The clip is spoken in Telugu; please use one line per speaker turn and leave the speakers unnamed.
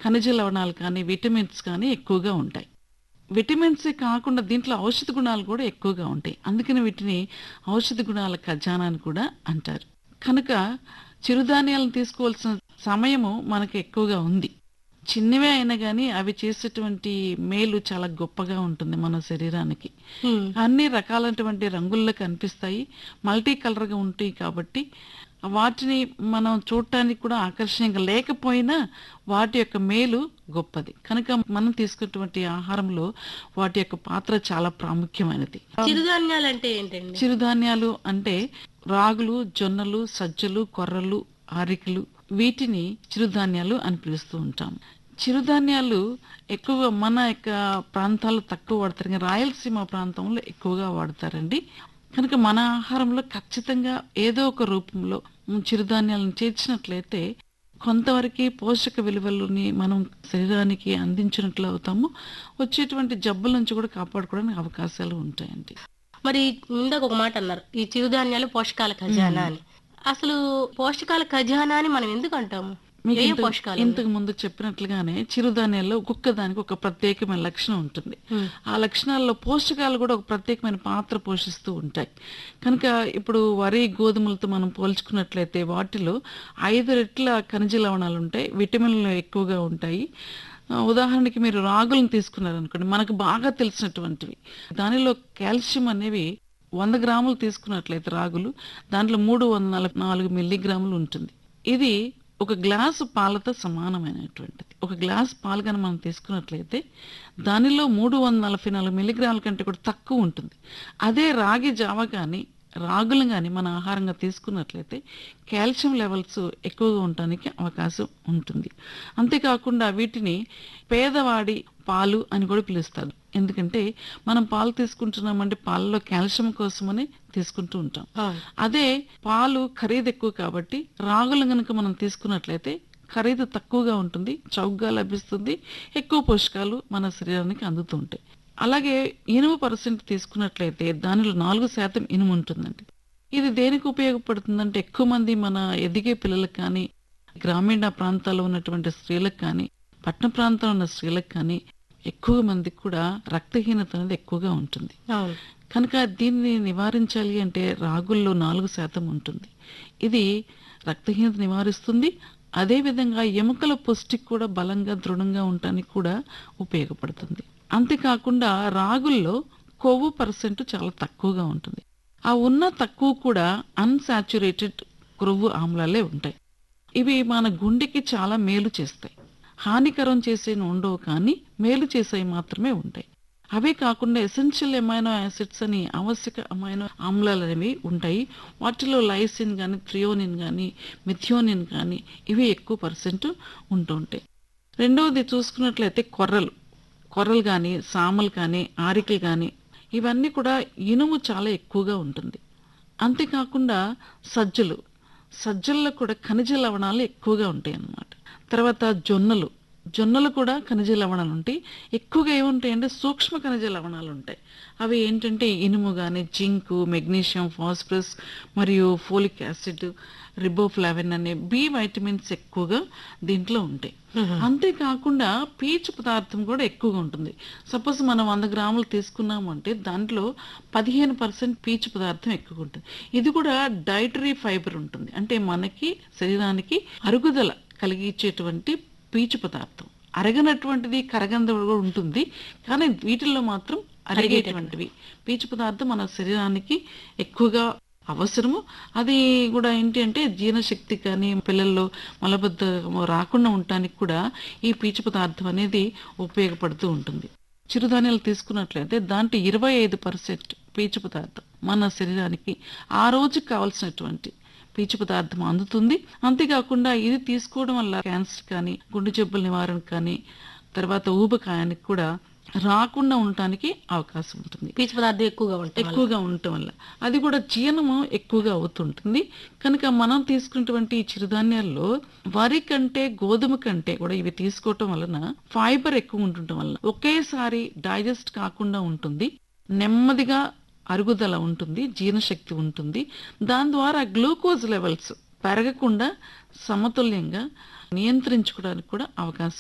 ఖనిజ లవణాలు కానీ విటమిన్స్ కానీ ఎక్కువగా ఉంటాయి విటమిన్స్ కాకుండా దీంట్లో ఔషధ గుణాలు కూడా ఎక్కువగా ఉంటాయి అందుకని వీటిని ఔషధ గుణాల ఖజానా అని కూడా అంటారు కనుక చిరుధాన్యాలను తీసుకోవాల్సిన సమయము మనకు ఎక్కువగా ఉంది చిన్నవే అయినా కానీ అవి చేసేటువంటి మేలు చాలా గొప్పగా ఉంటుంది మన శరీరానికి
ఉమ్.
అన్ని రకాలైనటువంటి రంగుల్లో కనిపిస్తాయి మల్టీ కలర్గా ఉంటాయి కాబట్టి వాటిని మనం చూడటానికి కూడా ఆకర్షణీయంగా లేకపోయినా వాటి యొక్క మేలు గొప్పది కనుక మనం తీసుకున్నటువంటి ఆహారంలో వాటి యొక్క పాత్ర చాలా ప్రాముఖ్యమైనది
చిరుధాన్యాలు అంటే ఏంటండి
చిరుధాన్యాలు అంటే రాగులు జొన్నలు సజ్జలు కొర్రలు ఆరికలు వీటిని చిరుధాన్యాలు అని పిలుస్తూ ఉంటాం చిరుధాన్యాలు ఎక్కువగా మన యొక్క ప్రాంతాల్లో తక్కువ వాడతారు కానీ రాయలసీమ ప్రాంతంలో ఎక్కువగా వాడతారండి కనుక మన ఆహారంలో ఖచ్చితంగా ఏదో ఒక రూపంలో మ్, చిరుధాన్యాలను చేర్చినట్లయితే కొంతవరకు పోషక విలువలని మనం శరీరానికి అందించినట్లు అవుతాము వచ్చేటువంటి జబ్బుల నుంచి కూడా కాపాడుకోవడానికి అవకాశాలు ఉంటాయండి
మరి ఇందాక ఒక మాట అన్నారు ఈ చిరుధాన్యాలు పోషకాల ఖజానా అని అసలు పోషకాల ఖజానా అని మనం ఎందుకు అంటాము
మీకు
ఏ
ఇంతకు-
పోషకాలు
ఇంతకు ముందు చెప్పినట్లుగానే చిరుధాన్యాల్లో ఒక్కొక్క దానికి ఒక ప్రత్యేకమైన లక్షణం ఉంటుంది
Hmm.
ఆ లక్షణాల్లో పోషకాలు కూడా ఒక ప్రత్యేకమైన పాత్ర పోషిస్తూ ఉంటాయి కనుక ఇప్పుడు వరి గోధుమలతో మనం పోల్చుకున్నట్లయితే వాటిలో ఐదు రెట్ల ఖనిజ లవణాలు ఉంటాయి విటమిన్లు ఎక్కువగా ఉంటాయి ఆ, ఉదాహరణకి మీరు రాగులను తీసుకున్నారనుకోండి మనకు బాగా తెలిసినటువంటివి దానిలో కాల్షియం అనేవి వంద గ్రాములు తీసుకున్నట్లయితే రాగులు దాంట్లో మూడు వందల నాలుగు మిల్లీగ్రాములు ఉంటుంది ఇది ఒక గ్లాసు పాలతో సమానమైనటువంటిది ఒక గ్లాస్ పాలు కనుక మనం తీసుకున్నట్లయితే దానిలో మూడు వందల నలభై నాలుగు మిల్లీగ్రాముల కంటే కూడా తక్కువ ఉంటుంది అదే రాగి జావ కానీ రాగులు కానీ మన ఆహారంగా తీసుకున్నట్లయితే కాల్షియం లెవెల్స్ ఎక్కువగా ఉండటానికి అవకాశం ఉంటుంది అంతేకాకుండా వీటిని పేదవాడి పాలు అని కూడా పిలుస్తారు ఎందుకంటే మనం పాలు తీసుకుంటున్నామంటే పాలలో కాల్షియం కోసమని తీసుకుంటూ ఉంటాం
అవును.
అదే పాలు ఖరీదు ఎక్కువ కాబట్టి రాగులు గనుక మనం తీసుకున్నట్లయితే ఖరీదు తక్కువగా ఉంటుంది చౌకగా లభిస్తుంది ఎక్కువ పోషకాలు మన శరీరానికి అందుతూ ఉంటాయి అలాగే ఇనుము పర్సెంట్ తీసుకున్నట్లయితే దానిలో నాలుగు శాతం ఇనుము ఉంటుందండి ఇది దేనికి ఉపయోగపడుతుందంటే ఎక్కువ మంది మన ఎదిగే పిల్లలకు కానీ గ్రామీణ ప్రాంతాల్లో ఉన్నటువంటి స్త్రీలకు కానీ పట్టణ ప్రాంతంలో ఉన్న స్త్రీలకు కానీ ఎక్కువ మందికి కూడా రక్తహీనత అనేది ఎక్కువగా ఉంటుంది
అవును
కనుక దీన్ని నివారించాలి అంటే రాగుల్లో నాలుగు శాతం ఉంటుంది ఇది రక్తహీనత నివారిస్తుంది అదేవిధంగా ఎముకల పుష్టికి కూడా బలంగా దృఢంగా ఉండటానికి కూడా ఉపయోగపడుతుంది అంతేకాకుండా రాగుల్లో కొవ్వు పర్సెంట్ చాలా తక్కువగా ఉంటుంది ఆ ఉన్న తక్కువ కూడా అన్సాచురేటెడ్ కొవ్వు ఆమ్లాలే ఉంటాయి ఇవి మన గుండెకి చాలా మేలు చేస్తాయి హానికరం చేసే ఉండవు కానీ మేలు చేసేవి మాత్రమే ఉంటాయి అవే కాకుండా ఎసెన్షియల్ అమైనో యాసిడ్స్ అని ఆవశ్యక అమైనో ఆమ్లాలు అనేవి ఉంటాయి వాటిలో లైసిన్ కానీ థ్రియోనిన్ కానీ మిథియోనిన్ కానీ ఇవి ఎక్కువ పర్సెంట్ ఉంటూ ఉంటాయి రెండవది చూసుకున్నట్లయితే కొర్రలు కొర్రలు కానీ సామలు కానీ ఆరికలు కానీ ఇవన్నీ కూడా ఇనుము చాలా ఎక్కువగా ఉంటుంది అంతేకాకుండా సజ్జలు సజ్జల్లో కూడా ఖనిజ లవణాలు ఎక్కువగా ఉంటాయి అన్నమాట తర్వాత జొన్నలు జొన్నలు కూడా ఖనిజ లవణాలు ఉంటాయి ఎక్కువగా ఏముంటాయంటే సూక్ష్మ ఖనిజ లవణాలు ఉంటాయి అవి ఏంటంటే ఇనుము కానీ జింకు మెగ్నీషియం ఫాస్ఫరస్ మరియు ఫోలిక్ యాసిడ్ రిబోఫ్లావిన్ అనే బి వైటమిన్స్ ఎక్కువగా దీంట్లో ఉంటాయి అంతేకాకుండా పీచు పదార్థం కూడా ఎక్కువగా ఉంటుంది సపోజ్ మనం వంద గ్రాములు తీసుకున్నామంటే దాంట్లో పదిహేను పర్సెంట్ పీచు పదార్థం ఎక్కువగా ఉంటుంది ఇది కూడా డైటరీ ఫైబర్ ఉంటుంది అంటే మనకి శరీరానికి అరుగుదల కలిగించేటువంటి పీచు పదార్థం అరగనటువంటిది కరగంది కూడా ఉంటుంది కానీ వీటిల్లో మాత్రం అరిగేటువంటివి పీచు పదార్థం మన శరీరానికి ఎక్కువగా అవసరము అది కూడా ఏంటి అంటే జీర్ణశక్తి కానీ పిల్లల్లో మలబద్ధకం రాకుండా ఉండటానికి కూడా ఈ పీచు పదార్థం అనేది ఉపయోగపడుతూ ఉంటుంది చిరుధాన్యాలు తీసుకున్నట్లయితే దాంట్లో ఇరవై ఐదు పర్సెంట్ పీచు పదార్థం మన శరీరానికి ఆ రోజుకి కావాల్సినటువంటి పీచు పదార్థం అందుతుంది అంతేకాకుండా ఇది తీసుకోవడం వల్ల క్యాన్సర్ కానీ గుండె జబ్బుల నివారణ కానీ తర్వాత ఊబకాయానికి కూడా రాకుండా ఉండటానికి అవకాశం ఉంటుంది
పీచు పదార్థం ఎక్కువగా ఉంటాయి
ఎక్కువగా ఉండటం వల్ల అది కూడా జీర్ణము ఎక్కువగా అవుతుంటుంది కనుక మనం తీసుకున్నటువంటి ఈ చిరుధాన్యాల్లో వరి కంటే గోధుమ కంటే కూడా ఇవి తీసుకోవటం వలన ఫైబర్ ఎక్కువ ఉండటం వలన ఒకేసారి డైజెస్ట్ కాకుండా ఉంటుంది నెమ్మదిగా అరుగుదల ఉంటుంది జీర్ణశక్తి ఉంటుంది దాని ద్వారా గ్లూకోజ్ లెవెల్స్ పెరగకుండా సమతుల్యంగా నియంత్రించుకోవడానికి కూడా అవకాశం